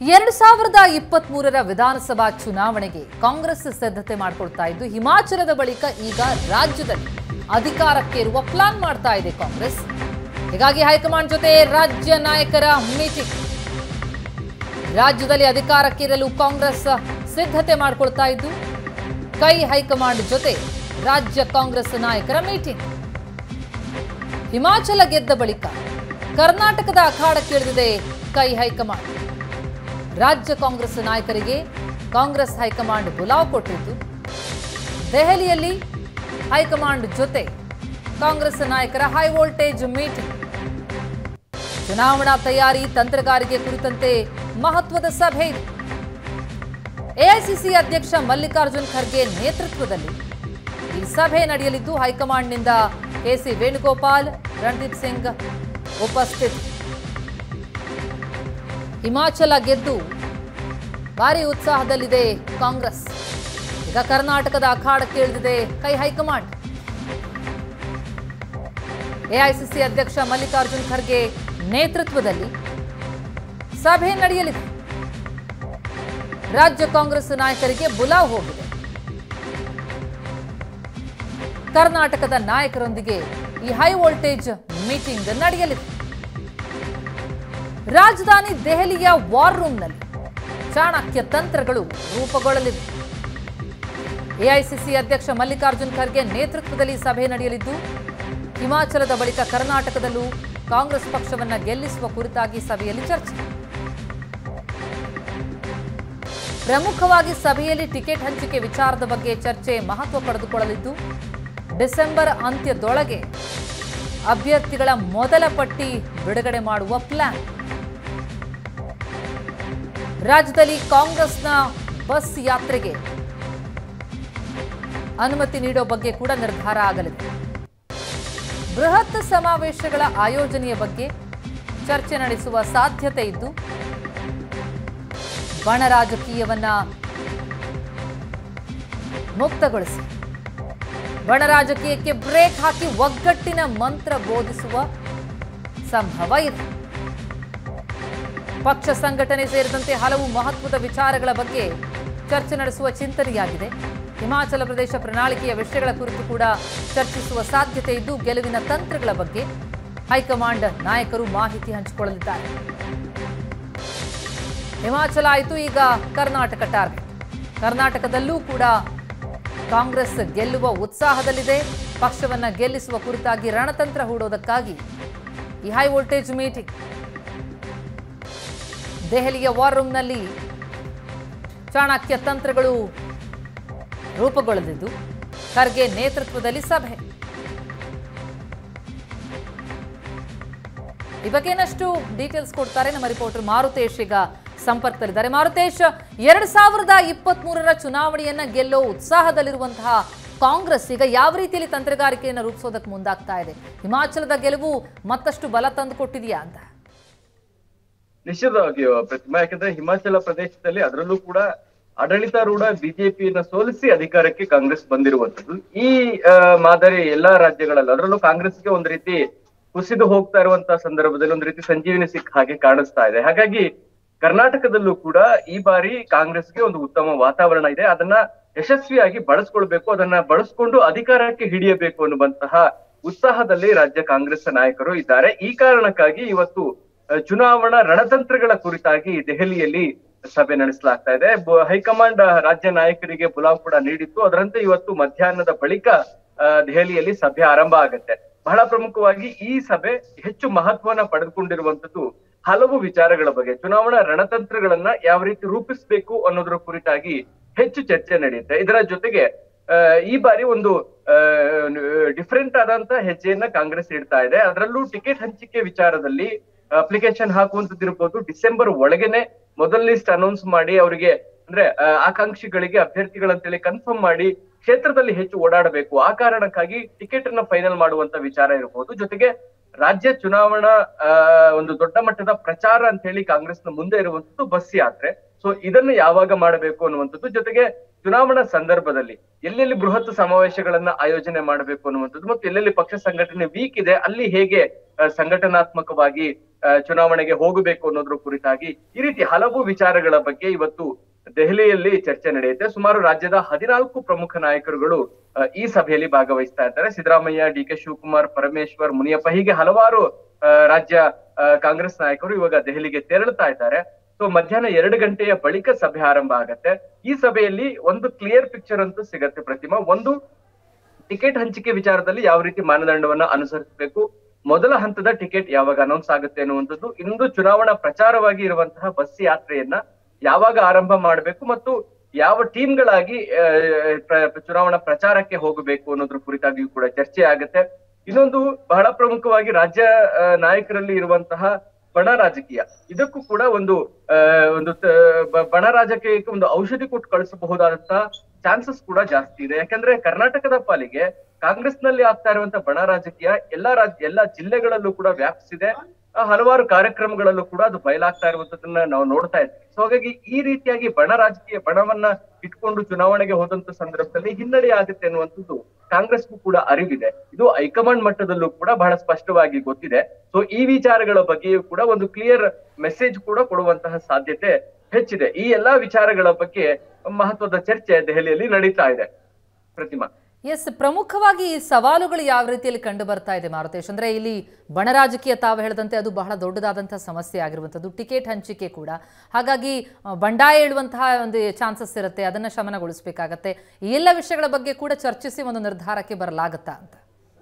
ಎರಡು ಸಾವಿರದ ಇಪ್ಪತ್ತ್ ಮೂರರ ವಿಧಾನಸಭಾ ಚುನಾವಣೆಗೆ ಕಾಂಗ್ರೆಸ್ ಸಿದ್ಧತೆ ಮಾಡಿಕೊಳ್ತಾ ಇದ್ದು ಹಿಮಾಚಲದ ಬಳಿಕ ಈಗ ರಾಜ್ಯದಲ್ಲಿ ಅಧಿಕಾರಕ್ಕೇರುವ ಪ್ಲಾನ್ ಮಾಡ್ತಾ ಇದೆ ಕಾಂಗ್ರೆಸ್ ಹೀಗಾಗಿ ಹೈಕಮಾಂಡ್ ಜೊತೆ ರಾಜ್ಯ ನಾಯಕರ ಮೀಟಿಂಗ್ ರಾಜ್ಯದಲ್ಲಿ ಅಧಿಕಾರಕ್ಕೇರಲು ಕಾಂಗ್ರೆಸ್ ಸಿದ್ಧತೆ ಮಾಡಿಕೊಳ್ತಾ ಇದ್ದು ಕೈ ಹೈಕಮಾಂಡ್ ಜೊತೆ ರಾಜ್ಯ ಕಾಂಗ್ರೆಸ್ ನಾಯಕರ ಮೀಟಿಂಗ್ ಹಿಮಾಚಲ ಗೆದ್ದ ಬಳಿಕ ಕರ್ನಾಟಕದ ಅಖಾಡಕ್ಕಿಳಿದಿದೆ ಕೈ ಹೈಕಮಾಂಡ್ ರಾಜ್ಯ ಕಾಂಗ್ರೆಸ್ ನಾಯಕರಿಗೆ ಕಾಂಗ್ರೆಸ್ ಹೈಕಮಾಂಡ್ ಬುಲಾವ್ ಕೊಟ್ಟಿದ್ದು ದೆಹಲಿಯಲ್ಲಿ ಹೈಕಮಾಂಡ್ ಜೊತೆ ಕಾಂಗ್ರೆಸ್ ನಾಯಕರ ಹೈ ವೋಲ್ಟೇಜ್ ಮೀಟಿಂಗ್ ಚುನಾವಣಾ ತಯಾರಿ ತಂತ್ರಗಾರಿಕೆ ಕುರಿತಂತೆ ಮಹತ್ವದ ಸಭೆ ಇದೆ ಎಐಸಿಸಿ ಅಧ್ಯಕ್ಷ ಮಲ್ಲಿಕಾರ್ಜುನ್ ಖರ್ಗೆ ನೇತೃತ್ವದಲ್ಲಿ ಈ ಸಭೆ ನಡೆಯಲಿದ್ದು ಹೈಕಮಾಂಡ್ನಿಂದ ಕೆಸಿ ವೇಣುಗೋಪಾಲ್ ರಣದೀಪ್ ಸಿಂಗ್ ಉಪಸ್ಥಿತಿ ಹಿಮಾಚಲ ಗೆದ್ದು ಭಾರಿ ಉತ್ಸಾಹದಲ್ಲಿದೆ ಕಾಂಗ್ರೆಸ್ ಈಗ ಕರ್ನಾಟಕದ ಅಖಾಡಕ್ಕೆ ಇಳಿದಿದೆ ಕೈ ಹೈಕಮಾಂಡ್ ಎಐಸಿಸಿ ಅಧ್ಯಕ್ಷ ಮಲ್ಲಿಕಾರ್ಜುನ್ ಖರ್ಗೆ ನೇತೃತ್ವದಲ್ಲಿ ಸಭೆ ನಡೆಯಲಿದೆ ರಾಜ್ಯ ಕಾಂಗ್ರೆಸ್ ನಾಯಕರಿಗೆ ಬುಲಾವ್ ಹೋಗಿದೆ ಕರ್ನಾಟಕದ ನಾಯಕರೊಂದಿಗೆ ಈ ಹೈ ವೋಲ್ಟೇಜ್ ಮೀಟಿಂಗ್ ನಡೆಯಲಿದೆ ರಾಜಧಾನಿ ದೆಹಲಿಯ ವಾರ್ ರೂಮ್ನಲ್ಲಿ ಚಾಣಕ್ಯ ತಂತ್ರಗಳು ರೂಪುಗೊಳ್ಳಲಿವೆ ಎಐಸಿಸಿ ಅಧ್ಯಕ್ಷ ಮಲ್ಲಿಕಾರ್ಜುನ್ ಖರ್ಗೆ ನೇತೃತ್ವದಲ್ಲಿ ಸಭೆ ನಡೆಯಲಿದ್ದು ಹಿಮಾಚಲದ ಬಳಿಕ ಕರ್ನಾಟಕದಲ್ಲೂ ಕಾಂಗ್ರೆಸ್ ಪಕ್ಷವನ್ನ ಗೆಲ್ಲಿಸುವ ಕುರಿತಾಗಿ ಸಭೆಯಲ್ಲಿ ಚರ್ಚೆ ಪ್ರಮುಖವಾಗಿ ಸಭೆಯಲ್ಲಿ ಟಿಕೆಟ್ ಹಂಚಿಕೆ ವಿಚಾರದ ಬಗ್ಗೆ ಚರ್ಚೆ ಮಹತ್ವ ಪಡೆದುಕೊಳ್ಳಲಿದ್ದು ಡಿಸೆಂಬರ್ ಅಂತ್ಯದೊಳಗೆ ಅಭ್ಯರ್ಥಿಗಳ ಮೊದಲ ಪಟ್ಟಿ ಬಿಡುಗಡೆ ಮಾಡುವ ಪ್ಲಾನ್ ರಾಜ್ಯದಲ್ಲಿ ಕಾಂಗ್ರೆಸ್ನ ಬಸ್ ಯಾತ್ರೆಗೆ ಅನುಮತಿ ನೀಡೋ ಬಗ್ಗೆ ಕೂಡ ನಿರ್ಧಾರ ಆಗಲಿದೆ ಬೃಹತ್ ಸಮಾವೇಶಗಳ ಆಯೋಜನೆಯ ಬಗ್ಗೆ ಚರ್ಚೆ ನಡೆಸುವ ಸಾಧ್ಯತೆ ಇದ್ದು ಬಣ ರಾಜಕೀಯವನ್ನ ಮುಕ್ತಗೊಳಿಸಿ ಬಣ ರಾಜಕೀಯಕ್ಕೆ ಬ್ರೇಕ್ ಹಾಕಿ ಒಗ್ಗಟ್ಟಿನ ಮಂತ್ರ ಬೋಧಿಸುವ ಸಂಭವ ಇದೆ ಪಕ್ಷ ಸಂಘಟನೆ ಸೇರಿದಂತೆ ಹಲವು ಮಹತ್ವದ ವಿಚಾರಗಳ ಬಗ್ಗೆ ಚರ್ಚೆ ನಡೆಸುವ ಚಿಂತನೆಯಾಗಿದೆ ಹಿಮಾಚಲ ಪ್ರದೇಶ ಪ್ರಣಾಳಿಕೆಯ ವಿಷಯಗಳ ಕುರಿತು ಕೂಡ ಚರ್ಚಿಸುವ ಸಾಧ್ಯತೆ ಇದ್ದು ಗೆಲುವಿನ ತಂತ್ರಗಳ ಬಗ್ಗೆ ಹೈಕಮಾಂಡ್ ನಾಯಕರು ಮಾಹಿತಿ ಹಂಚಿಕೊಳ್ಳಲಿದ್ದಾರೆ ಹಿಮಾಚಲ ಆಯಿತು ಈಗ ಕರ್ನಾಟಕ ಟಾರ್ಗೆಟ್ ಕರ್ನಾಟಕದಲ್ಲೂ ಕೂಡ ಕಾಂಗ್ರೆಸ್ ಗೆಲ್ಲುವ ಉತ್ಸಾಹದಲ್ಲಿದೆ ಪಕ್ಷವನ್ನ ಗೆಲ್ಲಿಸುವ ಕುರಿತಾಗಿ ರಣತಂತ್ರ ಹೂಡೋದಕ್ಕಾಗಿ ಈ ಹೈ ವೋಲ್ಟೇಜ್ ಮೀಟಿಂಗ್ ದೆಹಲಿಯ ವಾರ್ ರೂಮ್ನಲ್ಲಿ ಚಾಣಕ್ಯ ತಂತ್ರಗಳು ರೂಪುಗೊಳ್ಳಲಿದ್ದು ಖರ್ಗೆ ನೇತೃತ್ವದಲ್ಲಿ ಸಭೆ ಈ ಬಗ್ಗೆ ಇನ್ನಷ್ಟು ಡೀಟೇಲ್ಸ್ ಕೊಡ್ತಾರೆ ನಮ್ಮ ರಿಪೋರ್ಟರ್ ಮಾರುತೇಶ್ ಈಗ ಸಂಪರ್ಕದಲ್ಲಿದ್ದಾರೆ ಮಾರುತೇಶ್ ಎರಡ್ ಸಾವಿರದ ಇಪ್ಪತ್ತ್ ಮೂರರ ಚುನಾವಣೆಯನ್ನ ಗೆಲ್ಲೋ ಉತ್ಸಾಹದಲ್ಲಿರುವಂತಹ ಕಾಂಗ್ರೆಸ್ ಈಗ ಯಾವ ರೀತಿಯಲ್ಲಿ ತಂತ್ರಗಾರಿಕೆಯನ್ನು ರೂಪಿಸೋದಕ್ಕೆ ಮುಂದಾಗ್ತಾ ಇದೆ ಹಿಮಾಚಲದ ಗೆಲುವು ಮತ್ತಷ್ಟು ಬಲ ತಂದು ಕೊಟ್ಟಿದೆಯಾ ಅಂತ ನಿಶ್ಚಿತವಾಗಿಯೂ ಪ್ರತಿಮಾ ಯಾಕಂದ್ರೆ ಹಿಮಾಚಲ ಪ್ರದೇಶದಲ್ಲಿ ಅದರಲ್ಲೂ ಕೂಡ ಆಡಳಿತಾರೂಢ ಬಿಜೆಪಿಯನ್ನ ಸೋಲಿಸಿ ಅಧಿಕಾರಕ್ಕೆ ಕಾಂಗ್ರೆಸ್ ಬಂದಿರುವಂತದ್ದು ಈ ಆ, ಮಾದರಿ ಎಲ್ಲಾ ರಾಜ್ಯಗಳಲ್ಲಿ ಅದರಲ್ಲೂ ಕಾಂಗ್ರೆಸ್ಗೆ ಒಂದು ರೀತಿ ಕುಸಿದು ಹೋಗ್ತಾ ಇರುವಂತಹ ಸಂದರ್ಭದಲ್ಲಿ ಒಂದು ರೀತಿ ಸಂಜೀವಿನಿ ಸಿಕ್ಕ ಹಾಗೆ ಕಾಣಿಸ್ತಾ ಇದೆ ಹಾಗಾಗಿ ಕರ್ನಾಟಕದಲ್ಲೂ ಕೂಡ ಈ ಬಾರಿ ಕಾಂಗ್ರೆಸ್ಗೆ ಒಂದು ಉತ್ತಮ ವಾತಾವರಣ ಇದೆ ಅದನ್ನ ಯಶಸ್ವಿಯಾಗಿ ಬಳಸ್ಕೊಳ್ಬೇಕು ಅದನ್ನ ಬಳಸ್ಕೊಂಡು ಅಧಿಕಾರಕ್ಕೆ ಹಿಡಿಯಬೇಕು ಅನ್ನುವಂತಹ ಉತ್ಸಾಹದಲ್ಲಿ ರಾಜ್ಯ ಕಾಂಗ್ರೆಸ್ ನಾಯಕರು ಇದ್ದಾರೆ ಈ ಕಾರಣಕ್ಕಾಗಿ ಇವತ್ತು ಅಹ್, ಚುನಾವಣಾ ರಣತಂತ್ರಗಳ ಕುರಿತಾಗಿ ದೆಹಲಿಯಲ್ಲಿ ಸಭೆ ನಡೆಸಲಾಗ್ತಾ ಇದೆ ಬ- ಹೈಕಮಾಂಡ್ ಅಹ್, ರಾಜ್ಯ ನಾಯಕರಿಗೆ ಬುಲಾವ್ ಕೂಡ ನೀಡಿತ್ತು ಅದರಂತೆ ಇವತ್ತು ಮಧ್ಯಾಹ್ನದ ಬಳಿಕ ಅಹ್, ದೆಹಲಿಯಲ್ಲಿ ಸಭೆ ಆರಂಭ ಆಗುತ್ತೆ ಬಹಳ ಪ್ರಮುಖವಾಗಿ ಈ ಸಭೆ ಹೆಚ್ಚು ಮಹತ್ವನ ಪಡೆದುಕೊಂಡಿರುವಂತದ್ದು ಹಲವು ವಿಚಾರಗಳ ಬಗ್ಗೆ ಚುನಾವಣಾ ರಣತಂತ್ರಗಳನ್ನ ಯಾವ ರೀತಿ ರೂಪಿಸಬೇಕು ಅನ್ನೋದ್ರ ಕುರಿತಾಗಿ ಹೆಚ್ಚು ಚರ್ಚೆ ನಡೆಯುತ್ತೆ ಇದರ ಜೊತೆಗೆ ಆ, ಈ ಬಾರಿ ಒಂದು ಡಿಫರೆಂಟ್ ಆದಂತ ಹೆಜ್ಜೆಯನ್ನ ಕಾಂಗ್ರೆಸ್ ಇಡ್ತಾ ಇದೆ ಅದರಲ್ಲೂ ಟಿಕೆಟ್ ಹಂಚಿಕೆ ವಿಚಾರದಲ್ಲಿ ಅಪ್ಲಿಕೇಶನ್ ಹಾಕುವಂತದ್ದಿರ್ಬೋದು ಡಿಸೆಂಬರ್ ಒಳಗೆನೆ ಮೊದಲ ಲಿಸ್ಟ್ ಅನೌನ್ಸ್ ಮಾಡಿ ಅವರಿಗೆ ಅಂದ್ರೆ ಆ, ಆಕಾಂಕ್ಷಿಗಳಿಗೆ ಅಭ್ಯರ್ಥಿಗಳಂತೇಳಿ ಕನ್ಫರ್ಮ್ ಮಾಡಿ ಕ್ಷೇತ್ರದಲ್ಲಿ ಹೆಚ್ಚು ಓಡಾಡಬೇಕು ಆ ಕಾರಣಕ್ಕಾಗಿ ಟಿಕೆಟ್ ಅನ್ನ ಫೈನಲ್ ಮಾಡುವಂತ ವಿಚಾರ ಇರಬಹುದು ಜೊತೆಗೆ ರಾಜ್ಯ ಚುನಾವಣಾ ಆ, ಒಂದು ದೊಡ್ಡ ಮಟ್ಟದ ಪ್ರಚಾರ ಅಂತ ಹೇಳಿ ಕಾಂಗ್ರೆಸ್ನ ಮುಂದೆ ಇರುವಂತದ್ದು ಬಸ್ ಯಾತ್ರೆ ಸೊ ಇದನ್ನು ಯಾವಾಗ ಮಾಡಬೇಕು ಅನ್ನುವಂಥದ್ದು ಜೊತೆಗೆ ಚುನಾವಣಾ ಸಂದರ್ಭದಲ್ಲಿ ಎಲ್ಲೆಲ್ಲಿ ಬೃಹತ್ ಸಮಾವೇಶಗಳನ್ನ ಆಯೋಜನೆ ಮಾಡಬೇಕು ಅನ್ನುವಂಥದ್ದು ಮತ್ತು ಎಲ್ಲೆಲ್ಲಿ ಪಕ್ಷ ಸಂಘಟನೆ ವೀಕ್ ಇದೆ ಅಲ್ಲಿ ಹೇಗೆ ಆ, ಸಂಘಟನಾತ್ಮಕವಾಗಿ ಆ, ಚುನಾವಣೆಗೆ ಹೋಗಬೇಕು ಅನ್ನೋದ್ರ ಕುರಿತಾಗಿ ಈ ರೀತಿ ಹಲವು ವಿಚಾರಗಳ ಬಗ್ಗೆ ಇವತ್ತು ದೆಹಲಿಯಲ್ಲಿ ಚರ್ಚೆ ನಡೆಯುತ್ತೆ ಸುಮಾರು ರಾಜ್ಯದ ಹದಿನಾಲ್ಕು ಪ್ರಮುಖ ನಾಯಕರುಗಳು ಆ, ಈ ಸಭೆಯಲ್ಲಿ ಭಾಗವಹಿಸ್ತಾ ಇದ್ದಾರೆ ಸಿದ್ದರಾಮಯ್ಯ ಡಿ ಕೆ ಶಿವಕುಮಾರ್ ಪರಮೇಶ್ವರ್ ಮುನಿಯಪ್ಪ ಹೀಗೆ ಹಲವಾರು ಆ, ರಾಜ್ಯ ಆ, ಕಾಂಗ್ರೆಸ್ ನಾಯಕರು ಇವಾಗ ದೆಹಲಿಗೆ ತೆರಳುತ್ತಾ ಇದ್ದಾರೆ ಸೊ ಮಧ್ಯಾಹ್ನ ಎರಡು ಗಂಟೆಯ ಬಳಿಕ ಸಭೆ ಆರಂಭ ಆಗತ್ತೆ ಈ ಸಭೆಯಲ್ಲಿ ಒಂದು ಕ್ಲಿಯರ್ ಪಿಕ್ಚರ್ ಅಂತೂ ಸಿಗತ್ತೆ ಪ್ರತಿಮಾ ಒಂದು ಟಿಕೆಟ್ ಹಂಚಿಕೆ ವಿಚಾರದಲ್ಲಿ ಯಾವ ರೀತಿ ಮಾನದಂಡವನ್ನ ಅನುಸರಿಸಬೇಕು ಮೊದಲ ಹಂತದ ಟಿಕೆಟ್ ಯಾವಾಗ ಅನೌನ್ಸ್ ಆಗುತ್ತೆ ಅನ್ನುವಂಥದ್ದು ಇಂದು ಚುನಾವಣಾ ಪ್ರಚಾರವಾಗಿ ಇರುವಂತಹ ಬಸ್ ಯಾತ್ರೆಯನ್ನ ಯಾವಾಗ ಆರಂಭ ಮಾಡಬೇಕು ಮತ್ತು ಯಾವ ಟೀಮ್ಗಳಾಗಿ ಆ, ಪ್ರ- ಚುನಾವಣಾ ಪ್ರಚಾರಕ್ಕೆ ಹೋಗಬೇಕು ಅನ್ನೋದ್ರ ಕುರಿತಾಗಿಯೂ ಕೂಡ ಚರ್ಚೆ ಆಗುತ್ತೆ ಇನ್ನೊಂದು ಬಹಳ ಪ್ರಮುಖವಾಗಿ ರಾಜ್ಯ ಆ, ನಾಯಕರಲ್ಲಿ ಇರುವಂತಹ ಬಣ ರಾಜಕೀಯ ಇದಕ್ಕೂ ಕೂಡ ಒಂದು ಆ, ಒಂದು ತ- ಬ- ಬಣ ರಾಜಕೀಯಕ್ಕೆ ಒಂದು ಔಷಧಿ ಕೊಟ್ಟು ಕಳಿಸಬಹುದಾದಂತಹ ಚಾನ್ಸಸ್ ಕೂಡ ಜಾಸ್ತಿ ಇದೆ ಯಾಕಂದ್ರೆ ಕರ್ನಾಟಕದ ಪಾಲಿಗೆ ಕಾಂಗ್ರೆಸ್ ನಲ್ಲಿ ಆಗ್ತಾ ಇರುವಂತಹ ಬಣ ರಾಜಕೀಯ ಎಲ್ಲಾ ರಾಜ್ಯ ಎಲ್ಲಾ ಜಿಲ್ಲೆಗಳಲ್ಲೂ ಕೂಡ ವ್ಯಾಪಿಸಿದೆ ಆ, ಹಲವಾರು ಕಾರ್ಯಕ್ರಮಗಳಲ್ಲೂ ಕೂಡ ಅದು ಬಯಲಾಗ್ತಾ ಇರುವಂತದನ್ನ ನಾವು ನೋಡ್ತಾ ಇದ್ವಿ ಸೊ ಹಾಗಾಗಿ ಈ ರೀತಿಯಾಗಿ ಬಣ ರಾಜಕೀಯ ಬಣವನ್ನ ಇಟ್ಕೊಂಡು ಚುನಾವಣೆಗೆ ಹೋದಂತ ಸಂದರ್ಭದಲ್ಲಿ ಹಿನ್ನಡೆ ಆಗುತ್ತೆ ಅನ್ನುವಂಥದ್ದು ಕಾಂಗ್ರೆಸ್ಗೂ ಕೂಡ ಅರಿವಿದೆ ಇದು ಹೈಕಮಾಂಡ್ ಮಟ್ಟದಲ್ಲೂ ಕೂಡ ಬಹಳ ಸ್ಪಷ್ಟವಾಗಿ ಗೊತ್ತಿದೆ ಸೊ ಈ ವಿಚಾರಗಳ ಬಗ್ಗೆಯೂ ಕೂಡ ಒಂದು ಕ್ಲಿಯರ್ ಮೆಸೇಜ್ ಕೂಡ ಕೊಡುವಂತಹ ಸಾಧ್ಯತೆ ಹೆಚ್ಚಿದೆ ಈ ಎಲ್ಲಾ ವಿಚಾರಗಳ ಬಗ್ಗೆ ಮಹತ್ವದ ಚರ್ಚೆ ದೆಹಲಿಯಲ್ಲಿ ನಡೀತಾ ಇದೆ ಪ್ರತಿಮಾ ಎಸ್ ಪ್ರಮುಖವಾಗಿ ಈ ಸವಾಲುಗಳು ಯಾವ ರೀತಿಯಲ್ಲಿ ಕಂಡು ಬರ್ತಾ ಇದೆ ಮಾರುತೇಶ್ ಅಂದ್ರೆ ಇಲ್ಲಿ ಬಣ ರಾಜಕೀಯ ತಾವು ಹೇಳಿದಂತೆ ಅದು ಬಹಳ ದೊಡ್ಡದಾದಂತಹ ಸಮಸ್ಯೆ ಆಗಿರುವಂಥದ್ದು ಟಿಕೆಟ್ ಹಂಚಿಕೆ ಕೂಡ ಹಾಗಾಗಿ ಆ, ಬಂಡಾಯ ಹೇಳುವಂತಹ ಒಂದು ಚಾನ್ಸಸ್ ಇರುತ್ತೆ ಅದನ್ನ ಶಮನಗೊಳಿಸಬೇಕಾಗತ್ತೆ ಈ ಎಲ್ಲ ವಿಷಯಗಳ ಬಗ್ಗೆ ಕೂಡ ಚರ್ಚಿಸಿ ಒಂದು ನಿರ್ಧಾರಕ್ಕೆ ಬರಲಾಗತ್ತಾ ಅಂತ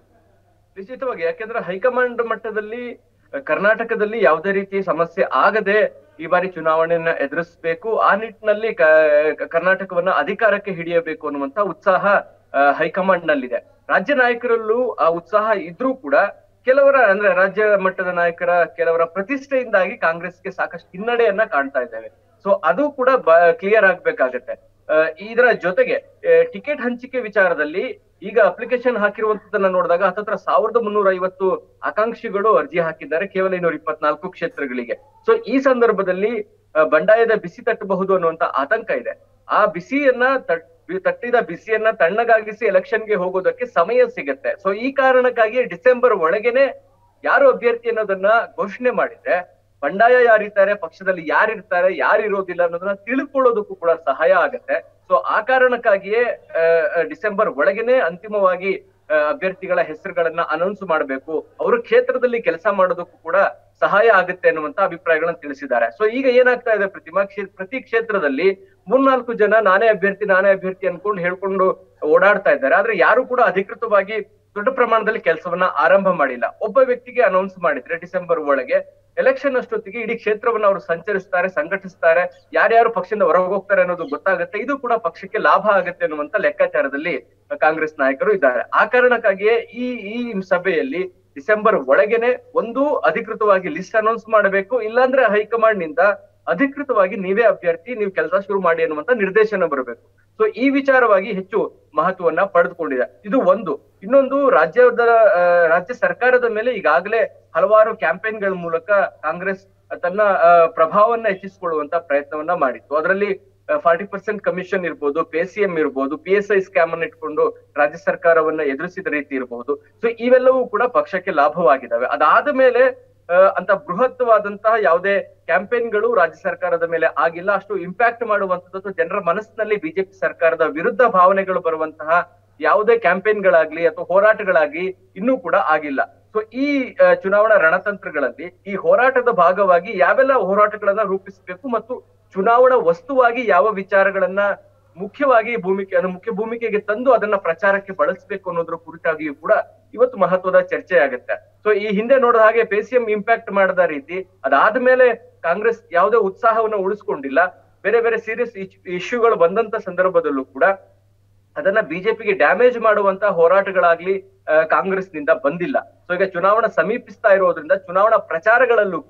ನಿಶ್ಚಿತವಾಗಿ ಯಾಕೆಂದ್ರೆ ಹೈಕಮಾಂಡ್ ಮಟ್ಟದಲ್ಲಿ ಅಹ್, ಕರ್ನಾಟಕದಲ್ಲಿ ಯಾವುದೇ ರೀತಿ ಸಮಸ್ಯೆ ಆಗದೆ ಈ ಬಾರಿ ಚುನಾವಣೆಯನ್ನ ಎದುರಿಸಬೇಕು ಆ ನಿಟ್ಟಿನಲ್ಲಿ ಕ- ಕರ್ನಾಟಕವನ್ನ ಅಧಿಕಾರಕ್ಕೆ ಹಿಡಿಯಬೇಕು ಅನ್ನುವಂತ ಉತ್ಸಾಹ ಅಹ್, ಹೈಕಮಾಂಡ್ ನಲ್ಲಿದೆ ರಾಜ್ಯ ನಾಯಕರಲ್ಲೂ ಆ ಉತ್ಸಾಹ ಇದ್ರೂ ಕೂಡ ಕೆಲವರ ಅಂದ್ರೆ ರಾಜ್ಯ ಮಟ್ಟದ ನಾಯಕರ ಕೆಲವರ ಪ್ರತಿಷ್ಠೆಯಿಂದಾಗಿ ಕಾಂಗ್ರೆಸ್ಗೆ ಸಾಕಷ್ಟು ಹಿನ್ನಡೆಯನ್ನ ಕಾಣ್ತಾ ಇದ್ದೇವೆ ಸೊ ಅದು ಕೂಡ ಕ್ಲಿಯರ್ ಆಗ್ಬೇಕಾಗತ್ತೆ ಅಹ್, ಇದರ ಜೊತೆಗೆ ಟಿಕೆಟ್ ಹಂಚಿಕೆ ವಿಚಾರದಲ್ಲಿ ಈಗ ಅಪ್ಲಿಕೇಶನ್ ಹಾಕಿರುವಂತದನ್ನ ನೋಡಿದಾಗ ಹತ್ತತ್ರ ಸಾವಿರದ ಮುನ್ನೂರ ಐವತ್ತು ಆಕಾಂಕ್ಷಿಗಳು ಅರ್ಜಿ ಹಾಕಿದ್ದಾರೆ ಕೇವಲ ಇನ್ನೂರ ಇಪ್ಪತ್ನಾಲ್ಕು ಕ್ಷೇತ್ರಗಳಿಗೆ ಸೊ ಈ ಸಂದರ್ಭದಲ್ಲಿ ಅಹ್, ಬಂಡಾಯದ ಬಿಸಿ ತಟ್ಟಬಹುದು ಅನ್ನುವಂತ ಆತಂಕ ಇದೆ ಆ ಬಿಸಿಯನ್ನ ತಟ್- ಬಿ- ತಟ್ಟಿದ ಬಿಸಿಯನ್ನ ತಣ್ಣಗಾಗಿಸಿ ಎಲೆಕ್ಷನ್ಗೆ ಹೋಗೋದಕ್ಕೆ ಸಮಯ ಸಿಗತ್ತೆ ಸೊ ಈ ಕಾರಣಕ್ಕಾಗಿ ಡಿಸೆಂಬರ್ ಒಳಗೇನೆ ಯಾರು ಅಭ್ಯರ್ಥಿ ಅನ್ನೋದನ್ನ ಘೋಷಣೆ ಮಾಡಿದ್ರೆ ಬಂಡಾಯ ಯಾರಿರ್ತಾರೆ ಪಕ್ಷದಲ್ಲಿ ಯಾರಿರ್ತಾರೆ ಯಾರು ಇರೋದಿಲ್ಲ ಅನ್ನೋದನ್ನ ತಿಳ್ಕೊಳ್ಳೋದಕ್ಕೂ ಕೂಡ ಸಹಾಯ ಆಗತ್ತೆ ಸೊ ಆ ಕಾರಣಕ್ಕಾಗಿಯೇ ಆ, ಆ, ಡಿಸೆಂಬರ್ ಒಳಗೇನೆ ಅಂತಿಮವಾಗಿ ಆ, ಅಭ್ಯರ್ಥಿಗಳ ಹೆಸರುಗಳನ್ನ ಅನೌನ್ಸ್ ಮಾಡಬೇಕು ಅವರು ಕ್ಷೇತ್ರದಲ್ಲಿ ಕೆಲಸ ಮಾಡೋದಕ್ಕೂ ಕೂಡ ಸಹಾಯ ಆಗುತ್ತೆ ಅನ್ನುವಂತ ಅಭಿಪ್ರಾಯಗಳನ್ನ ತಿಳಿಸಿದ್ದಾರೆ ಸೊ ಈಗ ಏನಾಗ್ತಾ ಇದೆ ಪ್ರತಿಮಾ ಕ್ಷೇ- ಪ್ರತಿ ಕ್ಷೇತ್ರದಲ್ಲಿ ಮೂರ್ನಾಲ್ಕು ಜನ ನಾನೇ ಅಭ್ಯರ್ಥಿ ನಾನೇ ಅಭ್ಯರ್ಥಿ ಅನ್ಕೊಂಡು ಹೇಳ್ಕೊಂಡು ಓಡಾಡ್ತಾ ಇದ್ದಾರೆ ಆದ್ರೆ ಯಾರು ಕೂಡ ಅಧಿಕೃತವಾಗಿ ದೊಡ್ಡ ಪ್ರಮಾಣದಲ್ಲಿ ಕೆಲಸವನ್ನ ಆರಂಭ ಮಾಡಿಲ್ಲ ಒಬ್ಬ ವ್ಯಕ್ತಿಗೆ ಅನೌನ್ಸ್ ಮಾಡಿದ್ರೆ ಡಿಸೆಂಬರ್ ಒಳಗೆ ಎಲೆಕ್ಷನ್ ಅಷ್ಟೊತ್ತಿಗೆ ಇಡೀ ಕ್ಷೇತ್ರವನ್ನ ಅವರು ಸಂಚರಿಸ್ತಾರೆ ಸಂಘಟಿಸ್ತಾರೆ ಯಾರ್ಯಾರು ಪಕ್ಷದಿಂದ ಹೊರಗೆ ಹೋಗ್ತಾರೆ ಅನ್ನೋದು ಗೊತ್ತಾಗುತ್ತೆ ಇದು ಕೂಡ ಪಕ್ಷಕ್ಕೆ ಲಾಭ ಆಗುತ್ತೆ ಅನ್ನುವಂತ ಲೆಕ್ಕಾಚಾರದಲ್ಲಿ ಕಾಂಗ್ರೆಸ್ ನಾಯಕರು ಇದ್ದಾರೆ ಆ ಕಾರಣಕ್ಕಾಗಿಯೇ ಈ ಈ ಸಭೆಯಲ್ಲಿ ಡಿಸೆಂಬರ್ ಒಳಗೇನೆ ಒಂದು ಅಧಿಕೃತವಾಗಿ ಲಿಸ್ಟ್ ಅನೌನ್ಸ್ ಮಾಡಬೇಕು ಇಲ್ಲಾಂದ್ರೆ ಹೈಕಮಾಂಡ್ ನಿಂದ ಅಧಿಕೃತವಾಗಿ ನೀವೇ ಅಭ್ಯರ್ಥಿ ನೀವು ಕೆಲಸ ಶುರು ಮಾಡಿ ಅನ್ನುವಂತ ನಿರ್ದೇಶನ ಬರಬೇಕು ಸೊ ಈ ವಿಚಾರವಾಗಿ ಹೆಚ್ಚು ಮಹತ್ವವನ್ನ ಪಡೆದುಕೊಂಡಿದೆ ಇದು ಒಂದು ಇನ್ನೊಂದು ರಾಜ್ಯದ ಆ, ರಾಜ್ಯ ಸರ್ಕಾರದ ಮೇಲೆ ಈಗಾಗಲೇ ಹಲವಾರು ಕ್ಯಾಂಪೇನ್ಗಳ ಮೂಲಕ ಕಾಂಗ್ರೆಸ್ ತನ್ನ ಆ, ಪ್ರಭಾವವನ್ನ ಹೆಚ್ಚಿಸಿಕೊಳ್ಳುವಂತ ಪ್ರಯತ್ನವನ್ನ ಮಾಡಿತ್ತು ಅದರಲ್ಲಿ ಫಾರ್ಟಿ ಪರ್ಸೆಂಟ್ ಕಮಿಷನ್ ಇರ್ಬೋದು ಪಿ ಸಿ ಎಂ ಇರ್ಬೋದು ಪಿ ಎಸ್ ಐ ಸ್ಕ್ಯಾಮ್ ಅನ್ನು ಇಟ್ಕೊಂಡು ರಾಜ್ಯ ಸರ್ಕಾರವನ್ನ ಎದುರಿಸಿದ ರೀತಿ ಇರಬಹುದು ಸೊ ಇವೆಲ್ಲವೂ ಕೂಡ ಪಕ್ಷಕ್ಕೆ ಲಾಭವಾಗಿದ್ದಾವೆ ಅದಾದ ಮೇಲೆ ಆ, ಅಂತ ಬೃಹತ್ವಾದಂತಹ ಯಾವುದೇ ಕ್ಯಾಂಪೇನ್ಗಳು ರಾಜ್ಯ ಸರ್ಕಾರದ ಮೇಲೆ ಆಗಿಲ್ಲ ಅಷ್ಟು ಇಂಪ್ಯಾಕ್ಟ್ ಮಾಡುವಂತದ್ದು ಜನರ ಮನಸ್ಸಿನಲ್ಲಿ ಬಿಜೆಪಿ ಸರ್ಕಾರದ ವಿರುದ್ಧ ಭಾವನೆಗಳು ಬರುವಂತಹ ಯಾವುದೇ ಕ್ಯಾಂಪೇನ್ಗಳಾಗ್ಲಿ ಅಥವಾ ಹೋರಾಟಗಳಾಗ್ಲಿ ಇನ್ನೂ ಕೂಡ ಆಗಿಲ್ಲ ಸೊ ಈ ಆ, ಚುನಾವಣಾ ರಣತಂತ್ರಗಳಲ್ಲಿ ಈ ಹೋರಾಟದ ಭಾಗವಾಗಿ ಯಾವೆಲ್ಲ ಹೋರಾಟಗಳನ್ನ ರೂಪಿಸಬೇಕು ಮತ್ತು ಚುನಾವಣಾ ವಸ್ತುವಾಗಿ ಯಾವ ವಿಚಾರಗಳನ್ನ ಮುಖ್ಯವಾಗಿ ಭೂಮಿಕೆ ಅಂದ್ರೆ ಮುಖ್ಯ ಭೂಮಿಕೆಗೆ ತಂದು ಅದನ್ನ ಪ್ರಚಾರಕ್ಕೆ ಬಳಸಬೇಕು ಅನ್ನೋದ್ರ ಕುರಿತಾಗಿಯೂ ಕೂಡ ಇವತ್ತು ಮಹತ್ವದ ಚರ್ಚೆ ಆಗುತ್ತೆ ಸೊ ಈ ಹಿಂದೆ ನೋಡಿದ ಹಾಗೆ ಪೇಸಿಎಂ ಇಂಪ್ಯಾಕ್ಟ್ ಮಾಡದ ರೀತಿ ಅದಾದ್ಮೇಲೆ ಕಾಂಗ್ರೆಸ್ ಯಾವುದೇ ಉತ್ಸಾಹವನ್ನ ಉಳಿಸ್ಕೊಂಡಿಲ್ಲ ಬೇರೆ ಬೇರೆ ಸೀರಿಯಸ್ ಇಶ್ಯೂಗಳು ಬಂದಂತ ಸಂದರ್ಭದಲ್ಲೂ ಕೂಡ ಅದನ್ನ ಬಿಜೆಪಿಗೆ ಡ್ಯಾಮೇಜ್ ಮಾಡುವಂತ ಹೋರಾಟಗಳಾಗ್ಲಿ ಆ, ಕಾಂಗ್ರೆಸ್ನಿಂದ ಬಂದಿಲ್ಲ ಸೊ ಈಗ ಚುನಾವಣಾ ಸಮೀಪಿಸ್ತಾ ಇರೋದ್ರಿಂದ ಚುನಾವಣಾ ಪ್ರಚಾರಗಳಲ್ಲೂ ಕೂಡ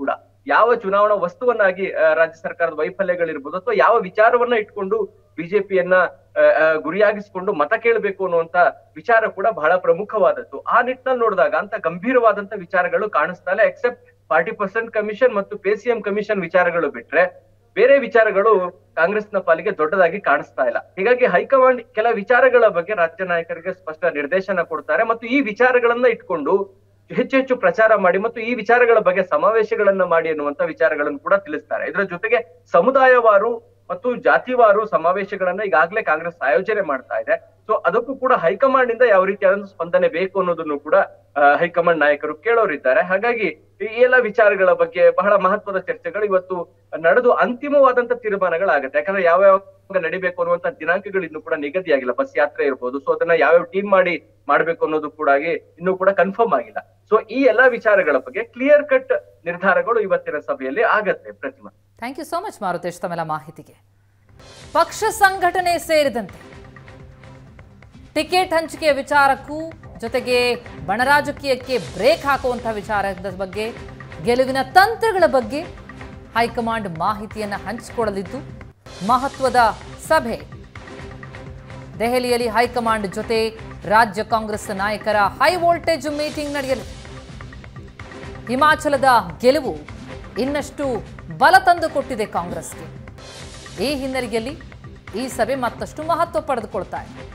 ಯಾವ ಚುನಾವಣಾ ವಸ್ತುವನ್ನಾಗಿ ಆ, ರಾಜ್ಯ ಸರ್ಕಾರದ ವೈಫಲ್ಯಗಳಿರ್ಬೋದು ಅಥವಾ ಯಾವ ವಿಚಾರವನ್ನ ಇಟ್ಕೊಂಡು ಬಿಜೆಪಿಯನ್ನ ಗುರಿಯಾಗಿಸಿಕೊಂಡು ಮತ ಕೇಳಬೇಕು ಅನ್ನುವಂತ ವಿಚಾರ ಕೂಡ ಬಹಳ ಪ್ರಮುಖವಾದದ್ದು ಆ ನಿಟ್ಟಿನಲ್ಲಿ ನೋಡಿದಾಗ ಅಂತ ಗಂಭೀರವಾದಂತ ವಿಚಾರಗಳು ಕಾಣಿಸ್ತಾ ಇಲ್ಲ ಎಕ್ಸೆಪ್ಟ್ ಫಾರ್ಟಿ ಪರ್ಸೆಂಟ್ ಕಮಿಷನ್ ಮತ್ತು ಪೇಸಿಎಂ ಕಮಿಷನ್ ವಿಚಾರಗಳು ಬಿಟ್ರೆ ಬೇರೆ ವಿಚಾರಗಳು ಕಾಂಗ್ರೆಸ್ನ ಪಾಲಿಗೆ ದೊಡ್ಡದಾಗಿ ಕಾಣಿಸ್ತಾ ಇಲ್ಲ ಹೀಗಾಗಿ ಹೈಕಮಾಂಡ್ ಕೆಲ ವಿಚಾರಗಳ ಬಗ್ಗೆ ರಾಜ್ಯ ನಾಯಕರಿಗೆ ಸ್ಪಷ್ಟ ನಿರ್ದೇಶನ ಕೊಡ್ತಾರೆ ಮತ್ತು ಈ ವಿಚಾರಗಳನ್ನ ಇಟ್ಕೊಂಡು ಹೆಚ್ಚು ಹೆಚ್ಚು ಪ್ರಚಾರ ಮಾಡಿ ಮತ್ತು ಈ ವಿಚಾರಗಳ ಬಗ್ಗೆ ಸಮಾವೇಶಗಳನ್ನ ಮಾಡಿ ಅನ್ನುವಂತ ವಿಚಾರಗಳನ್ನು ಕೂಡ ತಿಳಿಸ್ತಾರೆ ಇದರ ಜೊತೆಗೆ ಸಮುದಾಯವಾರು ಮತ್ತು ಜಾತಿವಾರು ಸಮಾವೇಶಗಳನ್ನ ಈಗಾಗಲೇ ಕಾಂಗ್ರೆಸ್ ಆಯೋಜನೆ ಮಾಡ್ತಾ ಇದೆ ಸೊ ಅದಕ್ಕೂ ಕೂಡ ಹೈಕಮಾಂಡ್ ಇಂದ ಯಾವ ರೀತಿಯಾದ ಸ್ಪಂದನೆ ಬೇಕು ಅನ್ನೋದನ್ನು ಕೂಡ ಆ, ಹೈಕಮಾಂಡ್ ನಾಯಕರು ಕೇಳೋರಿದ್ದಾರೆ ಹಾಗಾಗಿ ಈ ಎಲ್ಲ ವಿಚಾರಗಳ ಬಗ್ಗೆ ಬಹಳ ಮಹತ್ವದ ಚರ್ಚೆಗಳು ಇವತ್ತು ನಡೆದು ಅಂತಿಮವಾದಂತ ತೀರ್ಮಾನಗಳಾಗತ್ತೆ ಯಾಕಂದ್ರೆ ಯಾವ ಯಾವ ನಡಿಬೇಕು ಅನ್ನುವಂತ ದಿನಾಂಕಗಳು ಇನ್ನು ಕೂಡ ನಿಗದಿಯಾಗಿಲ್ಲ ಬಸ್ ಯಾತ್ರೆ ಇರ್ಬೋದು ಸೊ ಅದನ್ನ ಯಾವ್ಯಾವ ಟೀಮ್ ಮಾಡಿ ಮಾಡ್ಬೇಕು ಅನ್ನೋದು ಕೂಡ ಆಗಿ ಇನ್ನೂ ಕೂಡ ಕನ್ಫರ್ಮ್ ಆಗಿಲ್ಲ ಸೊ ಈ ಎಲ್ಲಾ ವಿಚಾರಗಳ ಬಗ್ಗೆ ಕ್ಲಿಯರ್ ಕಟ್ ನಿರ್ಧಾರಗಳು ಇವತ್ತಿನ ಸಭೆಯಲ್ಲಿ ಆಗತ್ತೆ Pratima thank you so much Maruthesh ತಮ್ಮೆಲ್ಲ ಮಾಹಿತಿಗೆ ಪಕ್ಷ ಸಂಘಟನೆ ಸೇರಿದಂತೆ ಟಿಕೆಟ್ ಹಂಚಿಕೆಯ ವಿಚಾರಕ್ಕೂ ಜೊತೆಗೆ ಬಣರಾಜಕೀಯಕ್ಕೆ ಬ್ರೇಕ್ ಹಾಕುವಂತಹ ವಿಚಾರದ ಬಗ್ಗೆ ಗೆಲುವಿನ ತಂತ್ರಗಳ ಬಗ್ಗೆ ಹೈಕಮಾಂಡ್ ಮಾಹಿತಿಯನ್ನು ಹಂಚಿಕೊಳ್ಳಲಿದ್ದು ಮಹತ್ವದ ಸಭೆ ದೆಹಲಿಯಲ್ಲಿ ಹೈಕಮಾಂಡ್ ಜೊತೆ ರಾಜ್ಯ ಕಾಂಗ್ರೆಸ್ ನಾಯಕರ ಹೈ ವೋಲ್ಟೇಜ್ ಮೀಟಿಂಗ್ ನಡೆಯಲಿದೆ ಹಿಮಾಚಲದ ಗೆಲುವು ಇನ್ನಷ್ಟು ಬಲ ತಂದುಕೊಟ್ಟಿದೆ ಕಾಂಗ್ರೆಸ್ಗೆ ಈ ಹಿನ್ನೆಲೆಯಲ್ಲಿ ಈ ಸಭೆ ಮತ್ತಷ್ಟು ಮಹತ್ವ ಪಡೆದುಕೊಳ್ತಾ ಇದೆ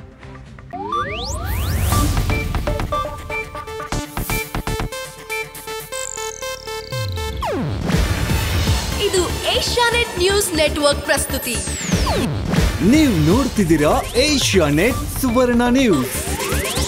ಇದು ಏಷ್ಯಾನೆಟ್ ನ್ಯೂಸ್ ನೆಟ್ವರ್ಕ್ ಪ್ರಸ್ತುತಿ ನೀವು ನೋಡ್ತಿದ್ದೀರಾ ಏಷ್ಯಾ ನೆಟ್ ಸುವರ್ಣ ನ್ಯೂಸ್